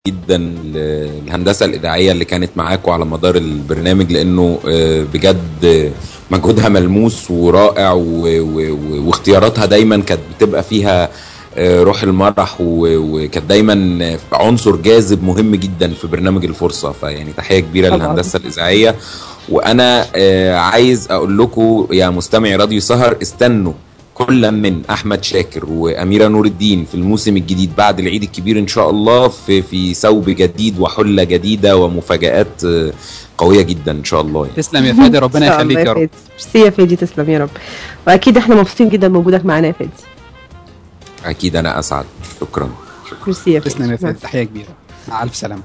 جدا للهندسه الاذاعيه اللي كانت معاكم على مدار البرنامج لانه آه، بجد مجهودها ملموس ورائع و- و- و- واختياراتها دايما كانت بتبقى فيها آه، روح المرح و- وكانت دايما عنصر جاذب مهم جدا في برنامج الفرصه فيعني تحيه كبيره طبعاً. للهندسه الاذاعيه وانا آه، عايز اقول لكم يا مستمعي راديو سهر استنوا كل من احمد شاكر واميره نور الدين في الموسم الجديد بعد العيد الكبير ان شاء الله في في ثوب جديد وحله جديده ومفاجات آه، قويه جدا ان شاء الله يعني. تسلم يا فادي ربنا إن شاء الله يخليك يا رب فادي. ميرسي يا فادي تسلم يا رب واكيد احنا مبسوطين جدا بوجودك معانا يا فادي اكيد انا اسعد شكرا ميرسي يا فادي تسلم يا فادي تحيه كبيره مع الف سلامه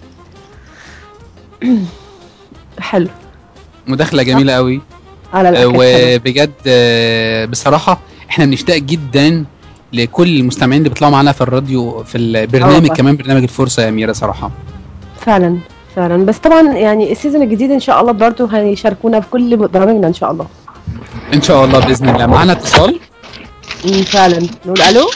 حلو مداخله جميله قوي على آه، الاكل حلو. وبجد آه، بصراحه احنا بنشتاق جدا لكل المستمعين اللي بيطلعوا معانا في الراديو في البرنامج والله. كمان برنامج الفرصه يا اميره صراحه فعلا فعلا بس طبعا يعني السيزون الجديد ان شاء الله برضه هيشاركونا في كل برامجنا ان شاء الله ان شاء الله باذن الله معانا اتصال مم، فعلا نقول الو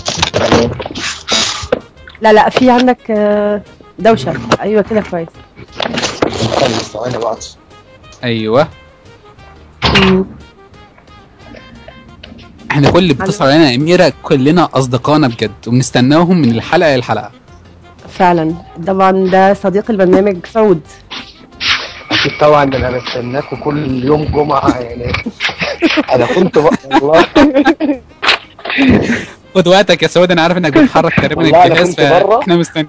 لا لا في عندك آه، دوشه ايوه كده كويس ثواني بقى ايوه مم. احنا كل اللي بيتصل علينا يا اميره كلنا اصدقائنا بجد وبنستناهم من الحلقه للحلقه فعلا طبعا ده صديق البرنامج سعود اكيد طبعا ده انا بستناكوا كل يوم جمعه يعني انا كنت بقى والله خد وقتك يا سعود انا عارف انك بتحرك تقريبا والله أنا الجهاز كنت برا. فاحنا مستني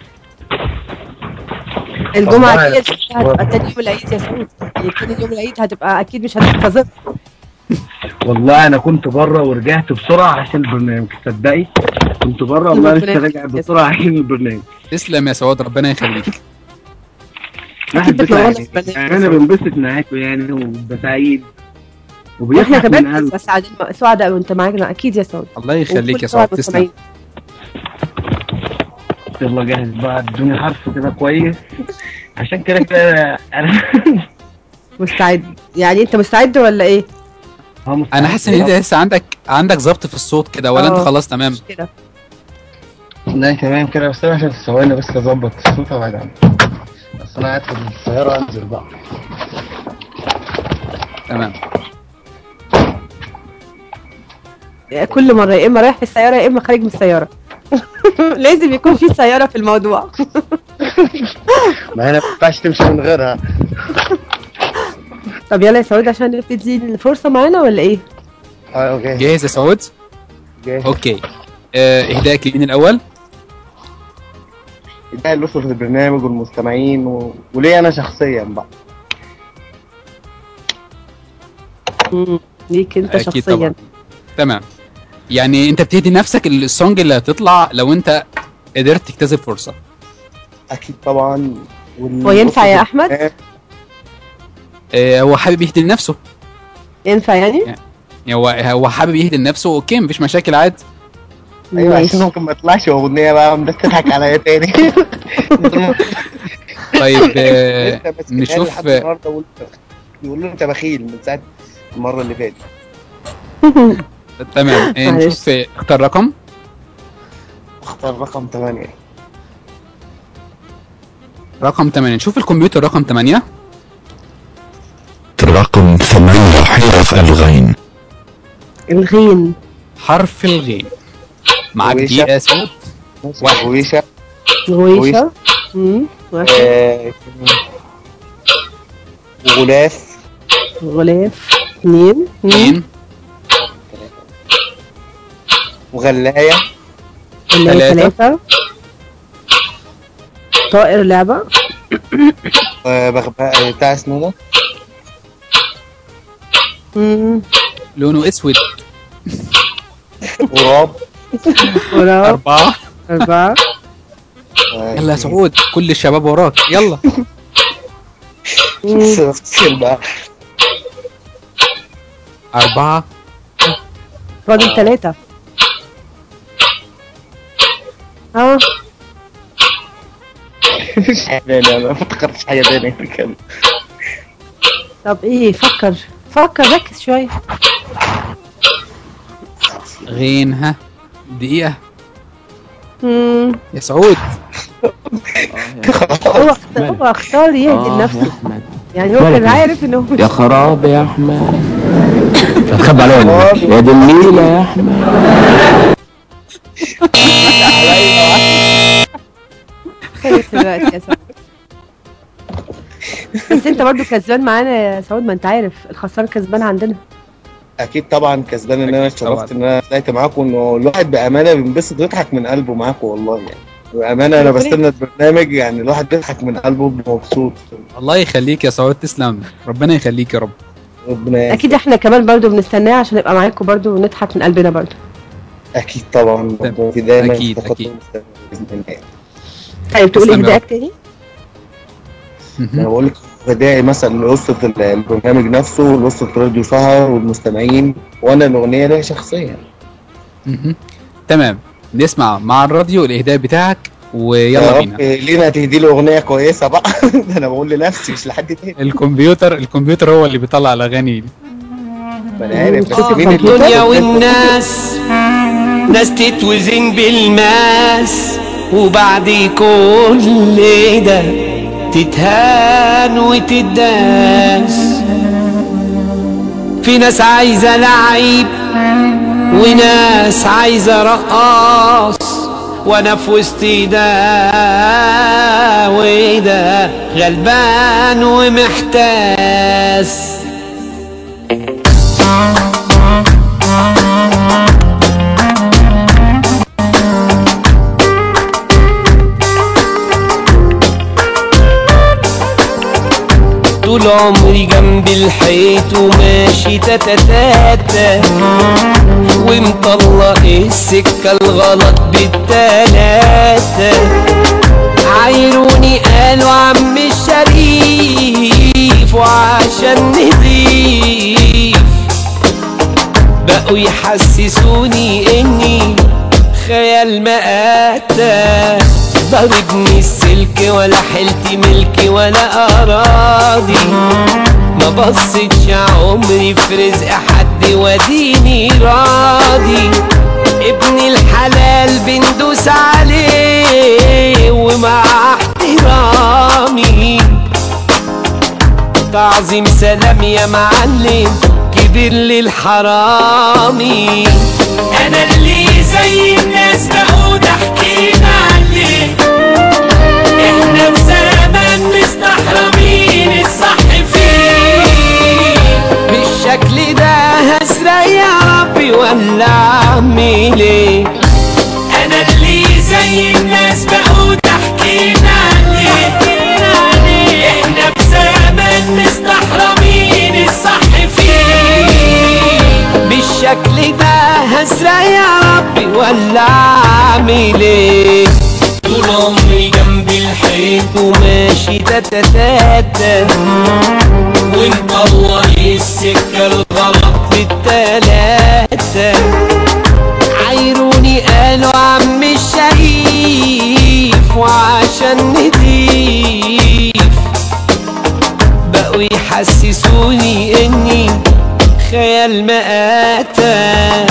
الجمعه والله دي هتبقى تاني يوم العيد يا سعود يعني تاني يوم العيد هتبقى اكيد مش هتنتظر والله انا كنت بره ورجعت بسرعه عشان البرنامج تصدقي كنت بره والله لسه راجع بسرعه عشان البرنامج تسلم يا سعود ربنا يخليك الواحد بس بتنورنا يعني, في البرنامج يعني انا بنبسط معاكم يعني وببقى سعيد واحنا وبيضحك من كمان قلبي بس سعيد سعداء وانت معانا اكيد يا سعود الله يخليك يا وكل سعود طبعاً تسلم مستمعين. يلا جاهز بقى ادوني حرف كده كويس عشان كده كده انا مستعد يعني انت مستعد ولا ايه؟ هو مستعد. انا حاسس ان انت لسه عندك عندك ضبط في الصوت كده ولا انت آه. خلاص تمام مش كده لا تمام كده بس انا عشان ثواني بس اظبط الصوت وابعد عنه بس انا قاعد في السياره انزل بقى تمام كل مره يا اما رايح في السياره يا اما خارج من السياره لازم يكون في سياره في الموضوع ما هنا ما ينفعش تمشي من غيرها طب يلا يا سعود عشان نبتدي الفرصه معانا ولا ايه؟ اه اوكي جاهز يا سعود جاهز اوكي آه، اهدائك لمين الاول ده اللي وصل في البرنامج والمستمعين و... وليه انا شخصيا بقى مم. ليك انت اكيد شخصيا طبعا تمام يعني انت بتهدي نفسك السونج اللي هتطلع لو انت قدرت تكتسب فرصه اكيد طبعا وال... هو ينفع يا وصل احمد؟ في- آه، هو حابب يهدي لنفسه ينفع يعني؟ يعني هو هو حابب يهدي لنفسه اوكي مفيش مشاكل عادي ايوه ماشي. عشان ممكن ما يطلعش اغنيه بقى الناس تضحك عليا تاني طيب آه، انت ماسك نشوف- لحد النهارده وقلت بيقولوا لي انت بخيل من ساعه المره اللي فاتت تمام آه، معلش. نشوف آه، اختار رقم اختار رقم 8 رقم 8 نشوف الكمبيوتر رقم 8 رقم ثمانية حرف الغين الغين حرف الغين معاك ويشة. دقيقه يا سعود واحد. ويشة غويشه مم. واحد. آه، وغلاف غلاف اثنين مم. اثنين وغلايه اللي هي ثلاثة. ثلاثة طائر لعبة وبغباء بتاع اسمه ده مم. لونه اسود غراب غراب اربعه أربعة يلا يا سعود كل الشباب وراك يلا مم. تفصيل بقى اربعه فاضل ثلاثة اه مش حاجه تاني انا ما افتكرتش حاجه تاني كده طب ايه فكر فكر ركز شوية غين ها دقيقه مم. يا سعود هو اختار هو اختار يهدي آه يا لنفسه احمد يعني هو كان عارف ان هو يا خراب يا احمد هتخبي عليا ولا إيه؟ يا دي النيله يا احمد خلص دلوقتي يا سعود بس انت برضو كسبان معانا يا سعود ما انت عارف الخسران كسبان عندنا اكيد طبعا كسبان ان انا أكيد طبعاً. اتشرفت ان انا طلعت معاكم انه الواحد بامانه بينبسط ويضحك من قلبه معاكم والله يعني بامانه انا بستنى البرنامج يعني الواحد بيضحك من قلبه وبيبقى مبسوط الله يخليك يا سعود تسلم ربنا يخليك يا رب ربنا يعافيك. اكيد احنا كمان برضو بنستناه عشان نبقى معاكم برضو ونضحك من قلبنا برضو اكيد طبعا ربنا في دايما أكيد، تقدم أكيد. مستمر باذن الله طيب تقول تسلم يا اهدائك تاني انا بقول لك هدايا مثلا لوسط البرنامج نفسه لوسط راديو سهر والمستمعين وانا الاغنيه ليها شخصيه مهم. تمام نسمع مع الراديو الاهداء بتاعك يا ويلا رب بينا لينا تهدي لي اغنيه كويسه بقى ده انا بقول لنفسي مش لحد تاني الكمبيوتر الكمبيوتر هو اللي بيطلع الاغاني دي ما انا عارف بس آه، مين اللي الدنيا والناس ناس تتوزن بالماس وبعد كل ده تتهان وتداس في ناس عايزة لعيب وناس عايزة رقاص وانا في وسط ده وده غلبان ومحتاس طول عمري جنب الحيط وماشي تتتاتا ومطلق السكة الغلط بالتلاتة عايروني قالوا عم الشريف وعشان نضيف بقوا يحسسوني اني خيال مآتة ضربني السلك ولا حلت ملكي ولا أراضي ما بصيتش عمري في رزق حد وديني راضي ابن الحلال بندوس عليه ومع احترامي تعظيم سلام يا معلم كبير للحرامي انا اللي زي الناس بقوا ضحكين عليه احنا في زمن مستحرمين الصح فيه بالشكل ده هسرق يا ربي ولا اعمل ايه انا اللي زي الناس بقوا ضحكين عليه احنا في زمن مستحرمين الصح فيه بالشكل ده هسرق يا ربي ولا اعمل ايه طول عمري جنب الحيط وماشي تتتاتا ومطلق السكة الغلط بالتلاتة عايروني قالوا عم الشريف وعشان نضيف بقوا يحسسوني اني خيال مآتة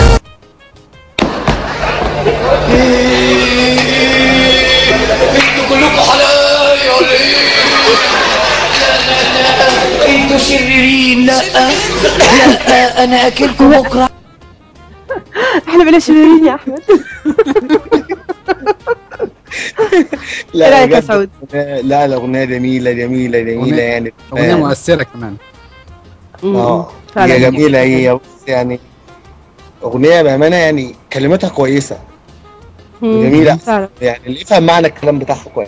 كلكم حلال ولا ايه؟ انتوا شريرين لا لا انا اكلكم بكره احنا بلا شريرين يا احمد لا إيه رأيك يا بجد سعود؟ لا الاغنيه جميله جميله جميله أغنية- يعني اغنيه مؤثره كمان اه فعلا. هي جميله هي بص يعني اغنيه بامانه يعني كلماتها كويسه مم. جميله فعلا يعني اللي يفهم معنى الكلام بتاعها كويس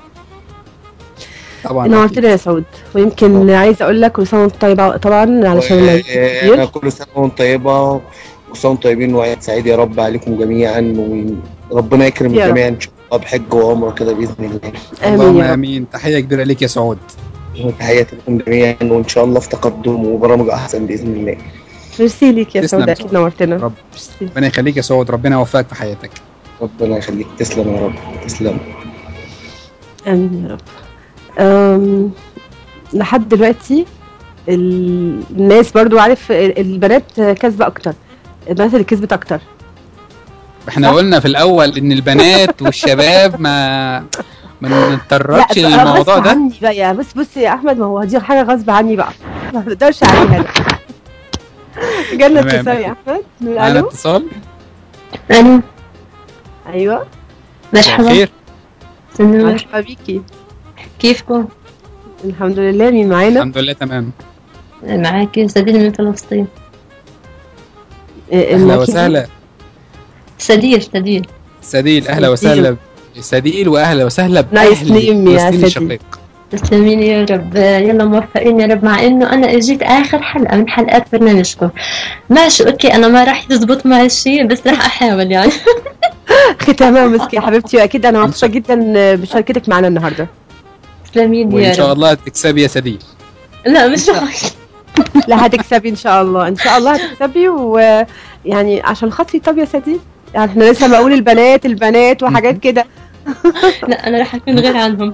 طبعا نورتنا يا سعود ويمكن عايزه اقول لك كل سنه وانت طيبه طبعا علشان و- الموت آه، كتير كل سنه وانتم طيبه وكل سنه وانتم طيبين وعيد سعيد يا رب عليكم جميعا وربنا يكرم يا رب. الجميع ان شاء الله بحج وعمره كده باذن الله امين اللهم يا رب امين تحيه كبيره ليك يا سعود وتحياتي لكم جميعا وان شاء الله في تقدم وبرامج احسن باذن الله ميرسي ليك يا تسلم سعود يا اكيد سعود. نورتنا رب ميرسي. ربنا يخليك يا سعود ربنا يوفقك في حياتك ربنا يخليك تسلم يا رب تسلم امين يا رب أم، لحد دلوقتي ال- الناس برضو عارف ال- البنات كسبة اكتر البنات اللي كسبت اكتر احنا قلنا في الاول ان البنات والشباب ما ما نتطرقش لا، للموضوع غصب ده عني بقى يا بس بص يا احمد ما هو دي حاجه غصب عني بقى ما بقدرش عليها انا جالنا تمام. اتصال يا احمد نقول معانا الو اتصال الو ايوه مرحبا خير سنور مرحبا بيكي كيفكم؟ الحمد لله مين معانا الحمد لله تمام معاك سديل من فلسطين إيه، اهلا المكان- وسهلا سديل سديل سديل اهلا سديل. وسهلا سديل واهلا وسهلا نايس باهل نيم يا فلسطين سديل. الشقيق تسلمين يا رب يلا موفقين يا رب مع انه انا اجيت اخر حلقه من حلقات برنامجكم ماشي اوكي انا ما راح يزبط معي الشيء بس راح احاول يعني اخي تمام مسكي يا حبيبتي واكيد انا مبسوطه جدا بشاركتك معنا النهارده تسلمين وان يا شاء رب الله تكسبي يا سديل لا مش راح لا هتكسبي ان شاء الله ان شاء الله هتكسبي ويعني عشان خاطري طب يا سديد يعني احنا لسه بقول البنات البنات وحاجات كده لا انا راح اكون غير عنهم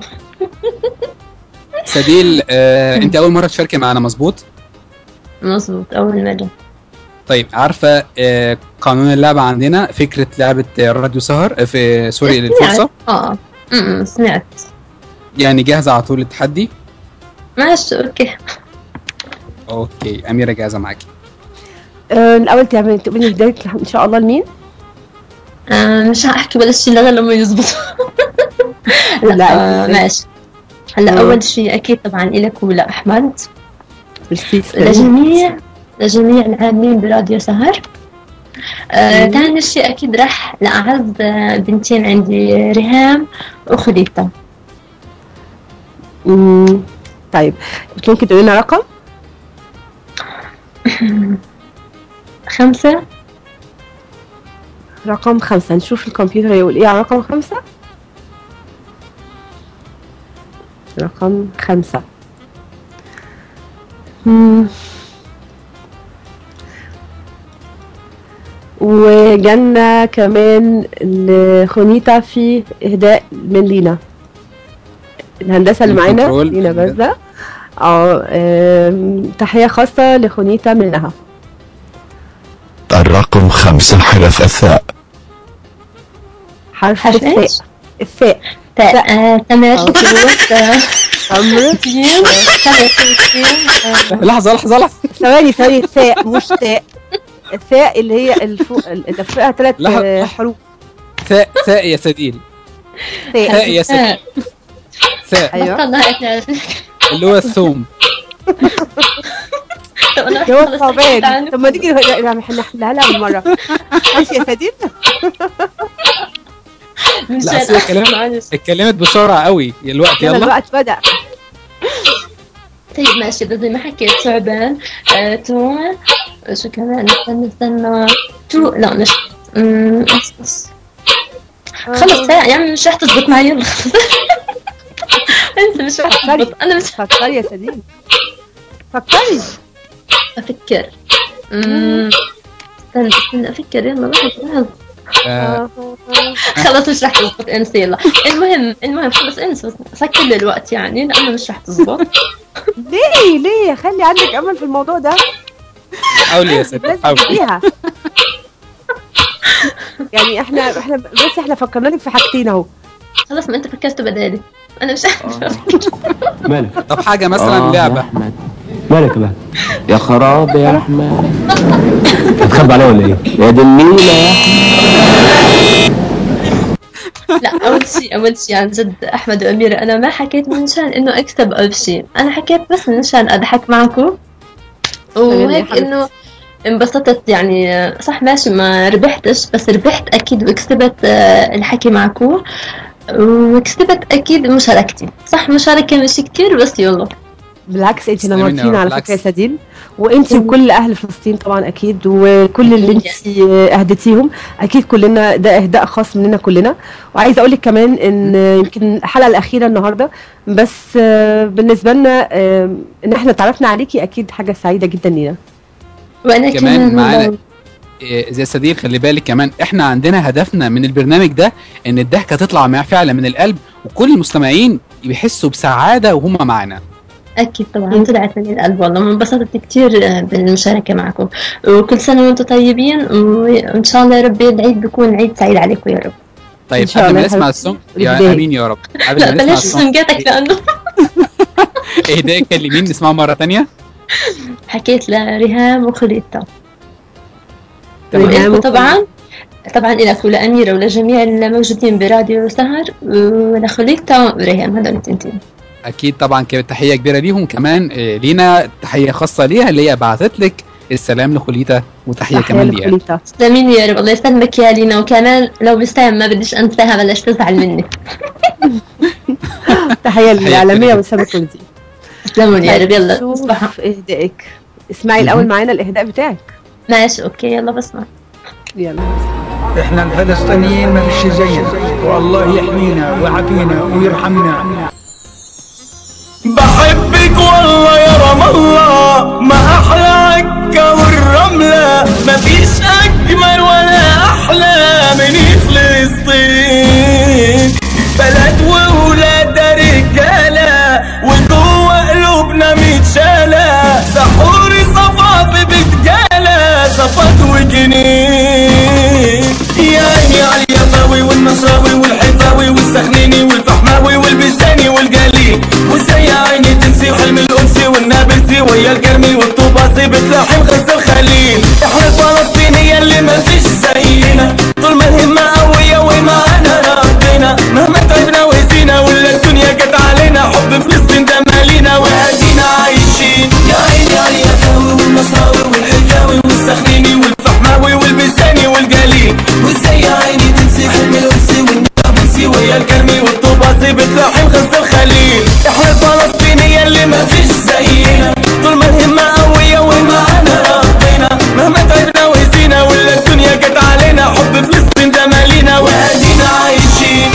سديل آه انت اول مره تشاركي معنا مظبوط مظبوط اول مره طيب عارفه آه قانون اللعبه عندنا فكره لعبه آه، راديو سهر آه، في سوري للفرصه اه أمم، سمعت يعني جاهزه على طول التحدي ماشي اوكي اوكي اميره جاهزه معاكي آه، الاول تعملي تقولي بدايه ان شاء الله لمين آه مش هحكي ولا شيء لغايه لما يزبط لا, لا، آه أنت- ماشي هلا مم. اول شيء اكيد طبعا لك ولاحمد ميرسي لجميع لجميع العاملين براديو سهر آه مم. ثاني شيء اكيد راح لاعز آه، بنتين عندي ريهام وخليفه مم، طيب ممكن تقولي لنا رقم خمسة رقم خمسة نشوف الكمبيوتر يقول ايه على رقم خمسة رقم خمسة مم. وجالنا كمان لخونيتا في اهداء من لينا الهندسة اللي معانا الكنترول. لينا بازة اه آم، تحية خاصة لخونيتا منها الرقم خمسة حرف الثاء حرف حرف الثاء إيش؟ الثاء تا- آه، تمر آه. تروت آه، تمر سين، تمر سين، آه، لحظه لحظه لحظه ثواني ثواني ثاء مش تاء الثاء اللي هي الفوق اللي فوقها ثلاث لحظة. حروف ثاء ثاء يا سديل ثاء ثاء يا سديل ثاء ايوه بطلنا هيك نعرف. اللي هو الثوم طب أنا رح جواب أخلص صعبان تعال. طب ما تيجي لا، لا، احنا نحلها لها بالمره ماشي يا سديد من لا شان أصل هي أحسن، كلمة- معلش. اتكلمت بسرعه قوي الوقت يلا يلا الوقت بدا طيب ماشي ده زي ما حكيت ثعبان آه، تو شو كمان استنى استنى تو لا مش أمم، بس بس خلص يا عمي مش رح تزبط معي يلا انت مش رح تزبط انا مش فكري يا سديد فكري افكر أمم، استنى استنى افكر يلا لحظة لحظة آه، خلص مش رح تزبط انسى يلا المهم المهم خلص انسى بس سكر لي الوقت يعني لانه مش رح تزبط ليه ليه خلي عندك امل في الموضوع ده حاولي يا سديل لازم حاولي فيها يعني احنا احنا بس احنا فكرنا لك في حاجتين اهو خلص ما انت فكرت بدالي انا مش مالك طب حاجه مثلا آه، يا لعبه احمد مالك بقى يا خراب يا احمد هتخبي عليا ولا ايه يا دي النيله يا احمد لا اول شيء اول شيء عن جد احمد واميره انا ما حكيت من شان انه اكسب او شيء انا حكيت بس من شان اضحك معكم وهيك حبيبتي. انه انبسطت يعني صح ماشي ما ربحتش بس ربحت اكيد وكسبت آه، الحكي معكم وكسبت اكيد مشاركتي صح مشاركة مش كتير بس يلا بالعكس انت تسلمي نورتينا يا على بالعكس. فكره يا سديل وانت وكل اهل فلسطين طبعا اكيد وكل اللي انت اهديتيهم اكيد كلنا ده اهداء خاص مننا كلنا وعايزه اقول لك كمان ان يمكن الحلقه الاخيره النهارده بس آه، بالنسبه لنا آه، ان احنا تعرفنا عليكي اكيد حاجه سعيده جدا لينا وانا كمان كمان معانا والله. إيه، زي سدير خلي بالك كمان احنا عندنا هدفنا من البرنامج ده ان الضحكه تطلع مع فعلا من القلب وكل المستمعين بيحسوا بسعاده وهم معانا أكيد طبعا طلعت من القلب والله ما انبسطت كتير آه، بالمشاركة معكم وكل سنة وأنتم طيبين وإن شاء الله يا رب العيد بيكون عيد سعيد عليكم يا رب طيب إن شاء قبل ما الله نسمع يا السونج حبيبي. يا إهداء. امين يا رب قبل لا ما نسمع بلاش السونج سنجاتك لانه اهداء كلمين نسمعه مره تانية حكيت لريهام وخليتا تمام. ريهام وإلكم طبعا طبعا لك ولأميرة ولجميع الموجودين براديو سهر ولخليتا وريهام هذول التنتين اكيد طبعا كانت تحيه كبيره ليهم كمان آه، لينا تحيه خاصه ليها اللي هي بعثت لك السلام لخوليتا وتحيه تحية كمان ليها لخليتا تسلمين يا رب الله يسلمك يا لينا وكمان لو بسام ما بديش انساها بلاش تزعل مني تحية للإعلامية كبيرة. وسام كردي تسلموا لي يا رب يلا شوف تصبحوا إهدائك اسمعي الأول معانا الإهداء بتاعك ماشي اوكي يلا بسمع يلا احنا الفلسطينيين ما فيش زينا والله يحمينا ويعافينا ويرحمنا بحبك والله يا رام الله ما احلى عكا والرملة ما فيش اجمل ولا احلى من فلسطين بلد وولاد رجالة وجوه قلوبنا متشالة سحوري صفا في بتجالة صفات وجنين يا عيني على اليماوي والنصراوي والحفاوي والسخنيني والفحماوي والبستاني والقليل وازاي يا عيني تنسي حلم الانسي والنابلسي ويا الكرمي والطوباسي بتلاحم غز الخليل احنا الفلسطينية اللي ما فيش زينا طول ما الهمة قوية ومعانا ربنا مهما تعبنا وهزينا ولا الدنيا جت علينا حب فلسطين ده مالينا وادينا عايشين يا عيني على اليفاوي والنصراوي والحجاوي والسخنيني والفحماوي والبستاني والقليل وازاي يا عيني تنسي حلم الانسي والنابلسي ويا الكرمي والطوباسي بتلاحم غز الخليل احنا الفلسطينية اللي ما فيش زينا طول ما الهمة قوية ومعانا ربنا مهما تعبنا وهزينا ولا الدنيا جت علينا حب فلسطين ده مالينا وادينا عايشين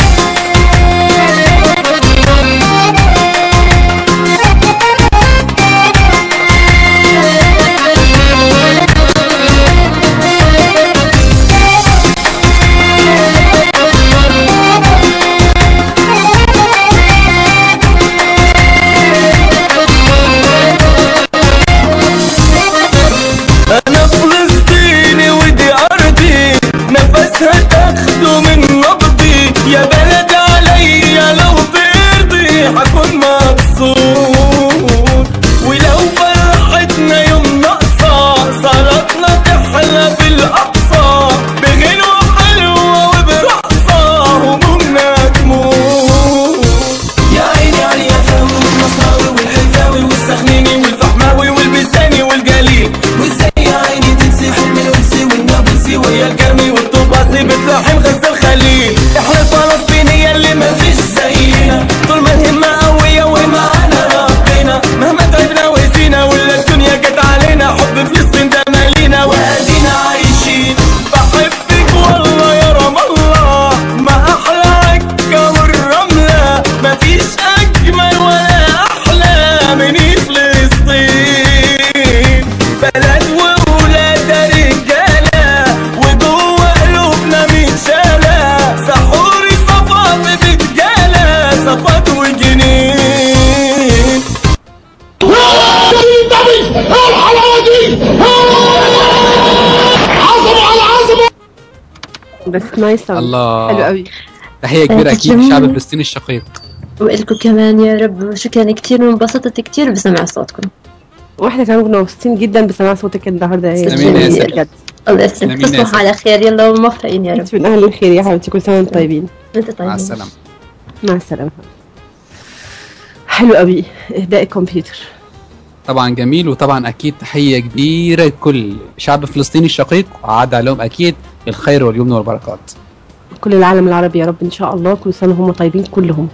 انا فلسطيني ودي ارضي نفسها تاخده من نبضي يا بلد عليا لو ترضي حكون مبسوط ولو فرحتنا يوم ناقصة صلاتنا تحلى في الاقصى بغنوة حلوة وبرقصة همومنا تموت يا عيني على اليفاوي والنصراوي والحجاوي والسخنيني والفحماوي والبستاني والقليل وازاي يا عيني تنسي حلم الانسي والنابلسي ويا الكرمي والطوباسي بتلاحم غز الخليل احنا الفلسطينية اللي ما فيش زينا طول ما الهمة قوية ومعانا ربنا مهما تعبنا وهزينا ولا الدنيا جت علينا حب فلسطين ده مالينا وادينا عايشين بحبك والله يا رام الله ما احلى عكا والرملة ما فيش اجمل ولا احلى من فلسطين بلد وولاد رجالة وجوه قلوبنا متشالة سحوري صفا في بتجالة صفات وجنين بس نايس أوي. الله. حلو قوي تحيه كبيره اكيد تسلمين. للشعب الفلسطيني الشقيق وإلكم كمان يا رب شكرا كتير وانبسطت كتير بسمع صوتكم واحنا كمان كنا مبسوطين جدا بسماع صوتك النهارده يا تسلمين يا جميل سلمى. بجد الله تسلمين يسلمك يا تصبحوا سلمى. على خير يلا وموفقين يا رب انت من اهل الخير يا حبيبتي كل سنه وانتم طيبين انت طيب مع السلامه مع السلامه حلو قوي اهداء الكمبيوتر طبعا جميل وطبعا اكيد تحيه كبيره لكل شعب فلسطيني الشقيق وعاد عليهم اكيد الخير واليمن والبركات كل العالم العربي يا رب ان شاء الله كل سنه هم طيبين كلهم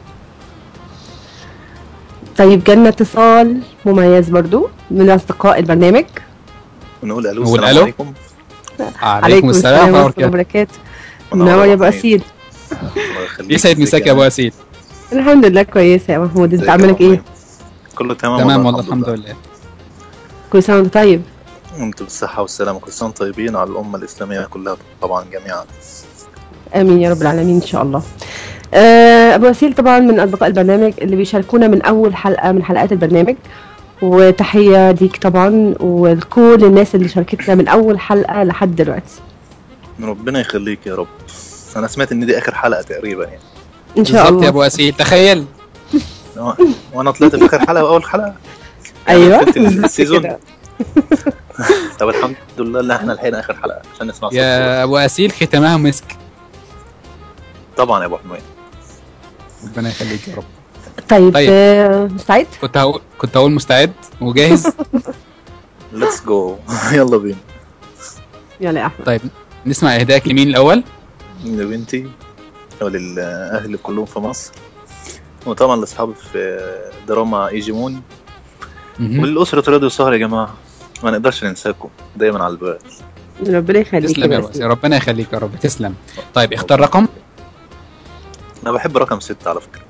طيب جالنا اتصال مميز برضو من اصدقاء البرنامج نقول الو نقول السلام ألو. عليكم عليكم السلام ورحمه الله وبركاته منور منور يا ابو وحيد. اسيل الله يخليك يسعد مساك يا ابو اسيل الحمد لله كويسه يا محمود انت ازيك يا عاملك ايه محمود؟ كله تمام تمام والله الحمد لله كل سنه وانت طيب انتم بالصحة والسلامة كل سنة وانتم طيبين على الأمة الإسلامية كلها طبعا جميعا امين يا رب العالمين ان شاء الله آه، ابو وسيل طبعا من اصدقاء البرنامج اللي بيشاركونا من اول حلقه من حلقات البرنامج وتحيه ليك طبعا ولكل الناس اللي شاركتنا من اول حلقه لحد دلوقتي ربنا يخليك يا رب انا سمعت ان دي اخر حلقه تقريبا يعني ان شاء بالظبط الله يا ابو اسيل تخيل وانا طلعت في اخر حلقه واول حلقه ايوه قفلت السيزون كده. طب الحمد لله ان احنا لحقنا اخر حلقه عشان نسمع صوت يا ابو اسيل ختامها مسك طبعا يا ابو حميد ربنا يخليك يا رب طيب, طيب. آه، مستعد كنت هقول كنت هقول مستعد وجاهز ليتس جو يلا بينا يلا يا احمد طيب نسمع اهدائك لمين الاول يا بنتي وللاهل كلهم في مصر وطبعا لاصحابي في دراما ايجيمون مهم. وللاسره راديو السهر يا جماعه ما نقدرش ننساكم دايما على البال ربنا يخليك تسلم يا يا ابو باسل. اسيل ربنا يخليك يا رب تسلم طيب اختار رقم انا بحب رقم ستة على فكره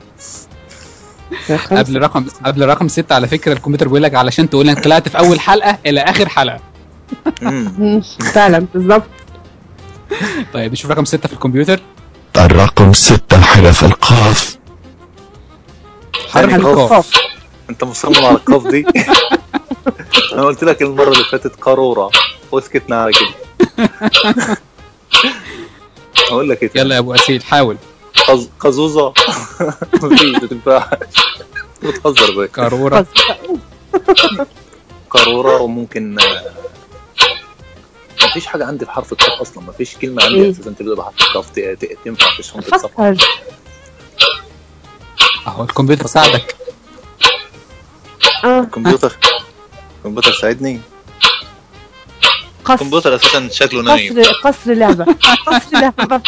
قبل رقم قبل رقم ستة على فكره الكمبيوتر بيقول لك علشان تقول انك طلعت في اول حلقه الى اخر حلقه مم، فعلا بالظبط طيب نشوف رقم ستة في الكمبيوتر الرقم ستة حرف القاف حرف القاف انت مصمم على القاف دي انا قلت لك المره اللي فاتت قاروره وسكتنا على كده هقول لك ايه يلا يا ابو اسيل حاول قز... قزوزه مفيش ما تنفعش بتهزر بقى قاروره قاروره وممكن آه، مفيش حاجه عندي بحرف القاف اصلا مفيش كلمه عندي إيه؟ اساسا تبدا بحرف القاف ت- ت- تنفع في شنطه سفر فكر اهو الكمبيوتر ساعدك اه الكمبيوتر الكمبيوتر ساعدني قصر الكمبيوتر اساسا شكله نايم قصر قصر لعبة قصر لعبة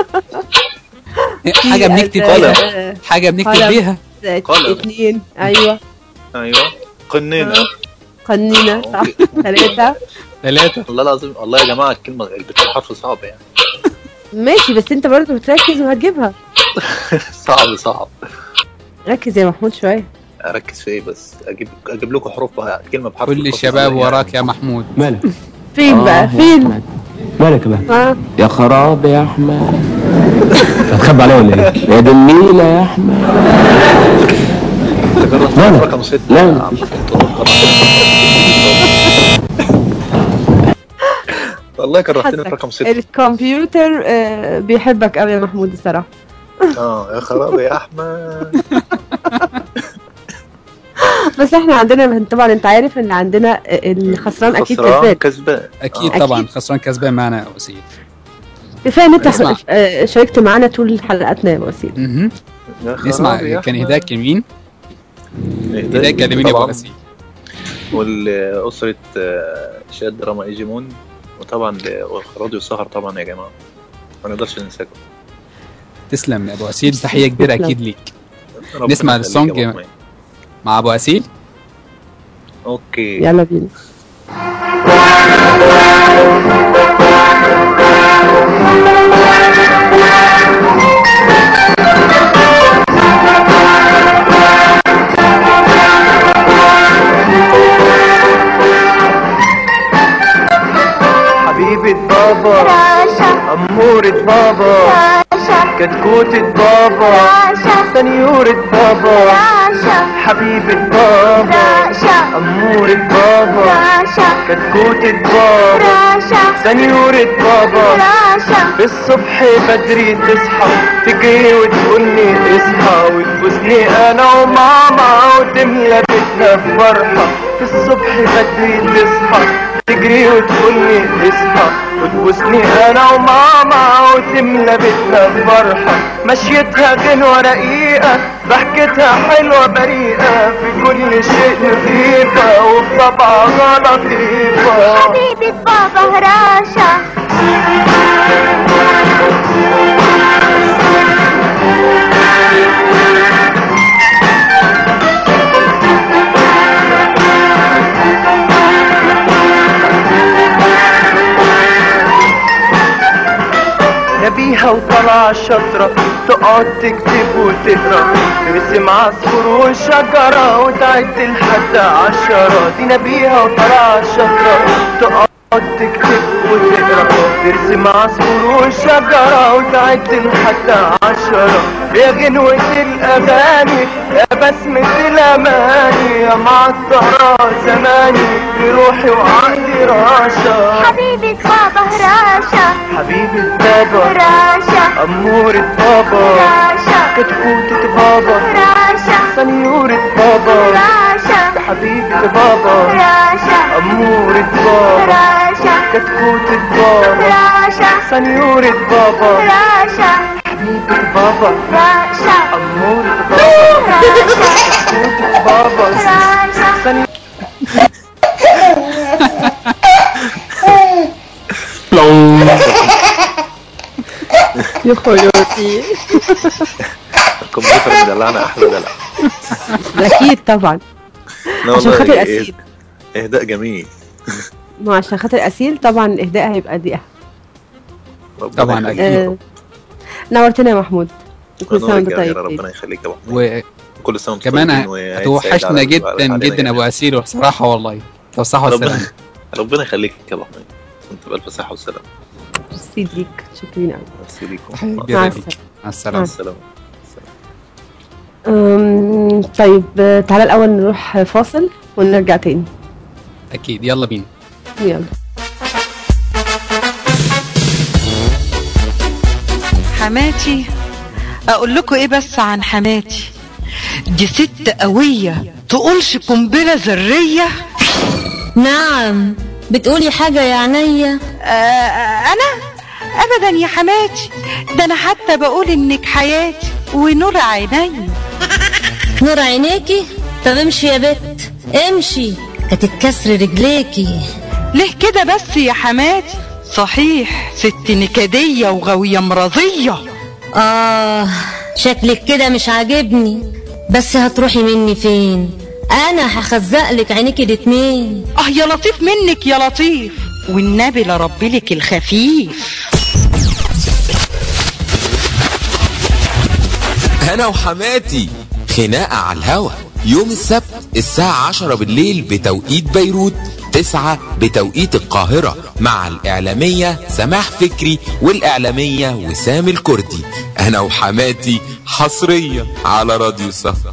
حاجه بنكتب قلم. بيها حاجه بنكتب قلم. بيها قلم. اثنين ايوه ايوه قنينه قنينة صح ثلاثة ثلاثة والله العظيم والله يا جماعه الكلمه بتاع حرف صعب يعني ماشي بس انت برضه بتركز وهتجيبها صعب صعب ركز يا محمود شوية اركز في ايه بس اجيب اجيب لكم حروف بقى كلمه بحرف كل القاف الشباب إزاي وراك يا محمود مالك فين آه بقى يا فين أحمد. مالك بقى اه يا خراب يا احمد هتخبي عليا ولا ايه يا دنيله يا احمد يعني تجرب لا، لا. رقم ستة لا، يا لا. عم والله كرهتني في حظك. رقم ستة الكمبيوتر آه، بيحبك قوي يا محمود الصراحة اه يا خراب يا احمد بس احنا عندنا طبعا انت عارف ان عندنا الخسران اكيد خسران كسبان كسبان اكيد آه. طبعا أكيد. خسران كسبان معانا يا وسيل كفايه ان انت اسمع. آه، شاركت معانا طول حلقاتنا يا وسيم مهم. يا خراب نسمع يا كان أحمد. اهداك لمين؟ اهداك لمين يا ابو طبعا وسيل؟ ولأسرة آه، شاد دراما ايجيمون وطبعا لراديو السهر طبعا يا جماعة ما نقدرش ننساكم تسلم يا ابو وسيل تحيه كبيره تسلم. اكيد ليك ربنا نسمع يخليك السونج يا أبو حميد. مع ابو وسيل اوكي يلا بينا حبيبة بابا أمورة بابا كتكوتة بابا سنيورة بابا حبيبة بابا أمورة بابا كتكوتة بابا سنيورة بابا الصبح بدري تصحى تجري وتقولي اصحى وتبوسني انا وماما وتملى بيتنا بفرحة الصبح بدري تصحى تجري وتقولي اصحى وتبوسني انا وماما وتملى بيتنا بفرحة مشيتها غنوة رقيقة ضحكتها حلوة بريئة في كل شيء نظيفة وفي طبعها لطيفة حبيبة بابا هراشة نبيها وطلع شطرة تقعد تكتب وتقرا ترسم عصفور وشجرة وتعد لحد عشرة دي نبيها وطلع شطرة تقعد تكتب وتقرا ترسم عصفور وشجرة وتعد لحد عشرة يا غنوة الأغاني يا بسمة الأماني يا معطرة زماني بروحي وعقلي راشا حبيبة بابا راشا حبيبة بابا راشا أمورة بابا راشا كتكوتة بابا راشا سنيورة بابا راشا حبيبة بابا راشا أمورة بابا راشا كتكوتة بابا راشا سنيورة بابا راشا حبيبة بابا راشا أمورة بابا راشا كتكوتة بابا راشا سني- يا خيوتي الكمبيوتر مدلعنا احلى دلع اكيد طبعا لا عشان والله خاطر إيه- أسيل. اهداء جميل ما عشان خاطر اسيل طبعا الاهداء هيبقى دقيقه ربنا طبعا يخليك. أكيد. آه، نورتنا يا محمود كل سنه ونورك وانت يا أميرة، طيب ربنا يخليك يا ابو حميد. كل سنه وانت وكمان طيبين وعيد سعيد هتوحشنا على- جدا علينا جدا جميعاً. ابو اسيل بصراحه والله الصحه والسلامه ربنا ربنا يخليك يا ابو حميد انت بالف صحه وسلامه ميرسي ليك شكرا قوي ميرسي ليكم تحية مع كبيرة ليك. السلامه مع مع السلامه السلامه أم، طيب آه، تعالى الاول نروح فاصل ونرجع تاني اكيد يلا بينا يلا حماتي اقول لكم ايه بس عن حماتي دي ست قوية تقولش قنبلة ذرية نعم بتقولي حاجة يا عينيا آه انا ابدا يا حماتي ده انا حتى بقول انك حياتي ونور عيني نور عينيكي طب امشي يا بت امشي هتتكسر رجليكي ليه كده بس يا حماتي صحيح ست نكدية وغاوية مرضية آه شكلك كده مش عاجبني بس هتروحي مني فين انا هخزق لك عينيكي الاتنين اه يا لطيف منك يا لطيف والنبي لربي لك الخفيف انا وحماتي خناقه على الهوا يوم السبت الساعة 10 بالليل بتوقيت بيروت 9 بتوقيت القاهرة مع الإعلامية سماح فكري والإعلامية وسام الكردي أنا وحماتي حصريا على راديو سهر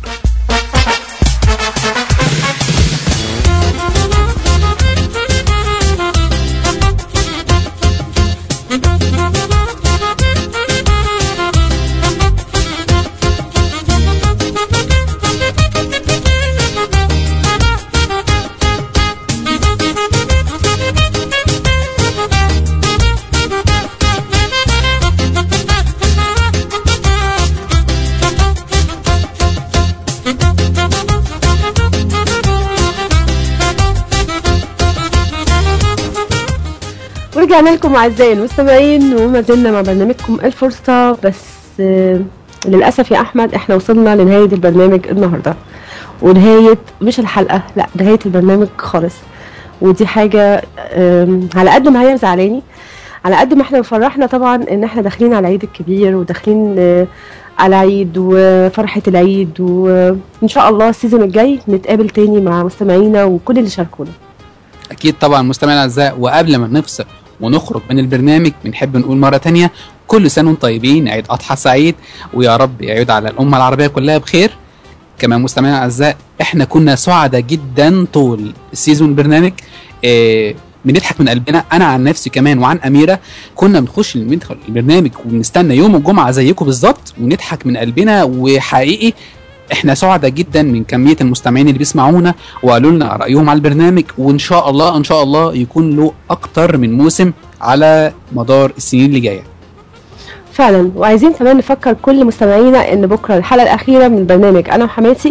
ورجعنا لكم اعزائي المستمعين وما زلنا مع برنامجكم الفرصه بس آه، للاسف يا احمد احنا وصلنا لنهايه البرنامج النهارده ونهايه مش الحلقه لا نهايه البرنامج خالص ودي حاجه آم، على قد ما هي زعلاني على قد ما احنا فرحنا طبعا ان احنا داخلين على العيد الكبير وداخلين آه، على عيد وفرحه العيد وان شاء الله السيزون الجاي نتقابل تاني مع مستمعينا وكل اللي شاركونا اكيد طبعا مستمعينا الاعزاء وقبل ما نفصل ونخرج من البرنامج بنحب نقول مره تانية كل سنه وانتم طيبين عيد اضحى سعيد ويا رب يعود على الامه العربيه كلها بخير كمان مستمعينا الاعزاء احنا كنا سعداء جدا طول السيزون البرنامج آه بنضحك من قلبنا انا عن نفسي كمان وعن اميره كنا بنخش ندخل البرنامج ونستنى يوم الجمعه زيكم بالظبط ونضحك من قلبنا وحقيقي احنا سعداء جدا من كميه المستمعين اللي بيسمعونا وقالوا لنا رايهم على البرنامج وان شاء الله ان شاء الله يكون له اكتر من موسم على مدار السنين اللي جايه فعلا وعايزين كمان نفكر كل مستمعينا ان بكره الحلقه الاخيره من برنامج انا وحماتي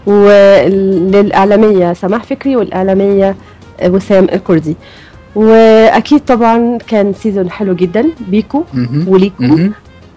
وللاعلاميه سماح فكري والاعلاميه وسام الكردي واكيد طبعا كان سيزون حلو جدا بيكو مهم. وليكو مهم.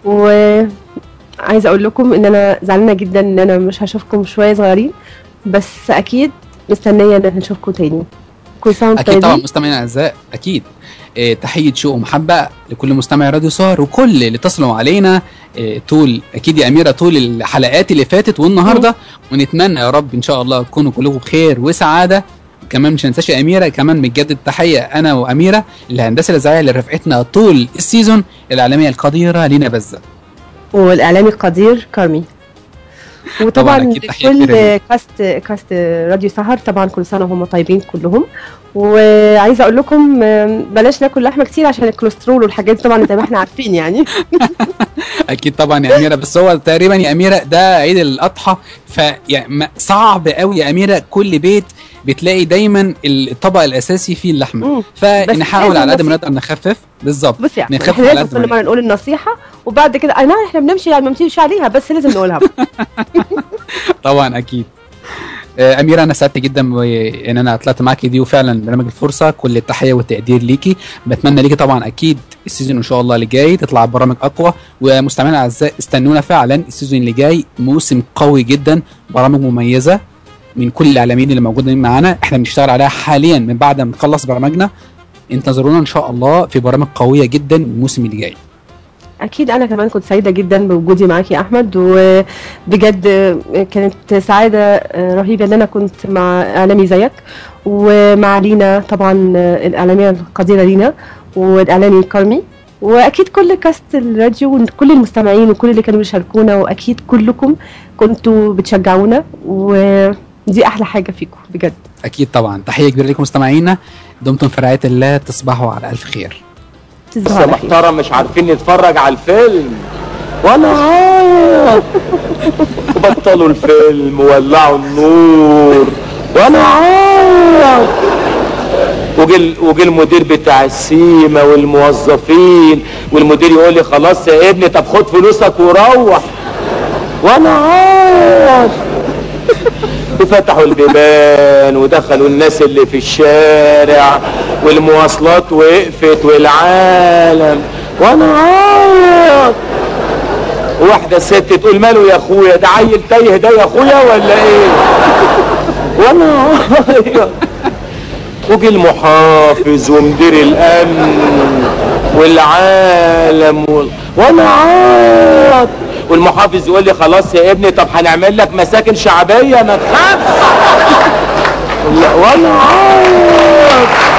وعايزه اقول لكم ان انا زعلانه جدا ان انا مش هشوفكم شويه صغيرين بس اكيد مستنيه ان احنا نشوفكم تاني كل سنه وانتم اكيد طبعا طيبين مستمعينا الاعزاء اكيد اه تحيه شوق ومحبه لكل مستمع راديو سهر وكل اللي اتصلوا علينا اه طول اكيد يا اميره طول الحلقات اللي فاتت والنهارده ونتمنى يا رب ان شاء الله تكونوا كلكم بخير وسعاده كمان مش هنساش يا اميره كمان بنجدد تحيه انا واميره الهندسه الاذاعيه اللي رفعتنا طول السيزون الاعلاميه القديره لينا بزه والاعلامي القدير كارمي طبعاً وطبعا أكيد تحية كبيرة كل ليك. كاست كاست راديو سهر طبعا كل سنه وهم طيبين كلهم وعايزه اقول لكم آم، بلاش ناكل لحمه كتير عشان الكوليسترول والحاجات دي طبعا زي ما احنا عارفين يعني اكيد طبعا يا اميره بس هو تقريبا يا اميره ده عيد الاضحى ف يعني ما- صعب قوي يا اميره كل بيت بتلاقي دايما الطبق الاساسي فيه اللحمه فنحاول على قد ما نقدر نخفف بالظبط بص يعني نخفف احنا على لازم قد ما كل مره نقول النصيحه وبعد كده اي نعم احنا بنمشي يعني ما بنمشيش عليها بس لازم نقولها طبعا اكيد آه، اميره انا سعدت جدا ب- ان انا طلعت معاكي دي وفعلا برنامج الفرصه كل التحيه والتقدير ليكي بتمنى ليكي طبعا اكيد السيزون ان شاء الله اللي جاي تطلع برامج اقوى ومستمعينا الاعزاء استنونا فعلا السيزون اللي جاي موسم قوي جدا برامج مميزه من كل الاعلاميين اللي موجودين معانا احنا بنشتغل عليها حاليا من بعد ما نخلص برامجنا انتظرونا ان شاء الله في برامج قويه جدا الموسم اللي جاي اكيد انا كمان كنت سعيده جدا بوجودي معاك يا احمد وبجد كانت سعاده رهيبه ان انا كنت مع اعلامي زيك ومع لينا طبعا الاعلاميه القديره لينا والاعلامي كارمي واكيد كل كاست الراديو وكل المستمعين وكل اللي كانوا بيشاركونا واكيد كلكم كنتوا بتشجعونا ودي احلى حاجه فيكم بجد اكيد طبعا تحيه كبيره لكم مستمعينا دمتم في رعايه الله تصبحوا على الف خير تصبحوا يا على خير محترم مش عارفين نتفرج على الفيلم وانا عايط وبطلوا الفيلم وولعوا النور وانا عايط وجي وجي المدير بتاع السيما والموظفين والمدير يقول لي خلاص يا ابني طب خد فلوسك وروح وانا عايط وفتحوا البيبان ودخلوا الناس اللي في الشارع والمواصلات وقفت والعالم وانا عايط واحدة ست تقول ماله يا اخويا ده عيل تايه ده يا اخويا ولا ايه وانا عايط وجي المحافظ ومدير الامن والعالم وال... وانا عايط والمحافظ يقول لي خلاص يا ابني طب هنعمل لك مساكن شعبيه ما تخافش لا، وانا عايط